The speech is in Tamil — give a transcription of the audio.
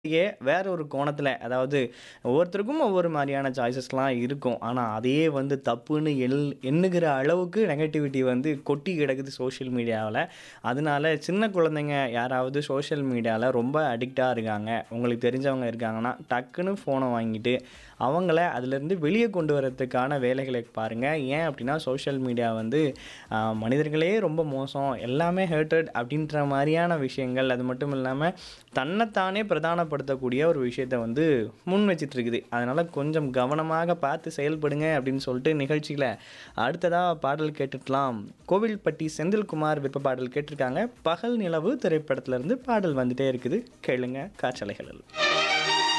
யே வேற ஒரு கோணத்துல, அதாவது ஒவ்வொருத்தருக்கும் ஒவ்வொரு மாரியான சாய்ஸஸ்லாம் இருக்கும். ஆனா, அதையே வந்து தப்புன்னு எள் எண்ணுகிற அளவுக்கு நெகட்டிவிட்டி வந்து கொட்டி கிடக்குது சோஷியல் மீடியாவுல. அதனால சின்ன குழந்தைங்க யாராவது சோஷியல் மீடியால ரொம்ப அடிக்ட்டா இருக்காங்க, உங்களுக்கு தெரிஞ்சவங்க இருக்காங்கன்னா, டக்குன்னு ஃபோன வாங்கிட்டு, அவங்கள அதிலேருந்து வெளிய கொண்டு வரதுக்கான வேலைகளை பாருங்க. ஏன் அப்டின்னா, சோஷியல் மீடியா வந்து அ மனிதர்களே ரொம்ப மோசம், எல்லாமே ஹேட்டட் அப்டின்ற மாரியான விஷயங்கள், அது மட்டும் இல்லாம தன்னத்தானே பிரதானப்படுத்தக்கூடிய ஒரு விஷயத்த வந்து முன் வச்சுட்ருக்குது. அதனால கொஞ்சம் கவனமாக பார்த்து செயல்படுங்க அப்டின்னு சொல்ட்டு நிகழ்ச்சியில அடுத்ததா பாடல் கேட்டுட்லாம். கோவில்பட்டி செந்தில்குமார் விருப்ப பாடல் கேட்டிருக்காங்க. பகல் நிலவு திரைப்படத்திலருந்து பாடல் வந்துட்டே இருக்குது. கேளுங்க காற்றலைகளில்.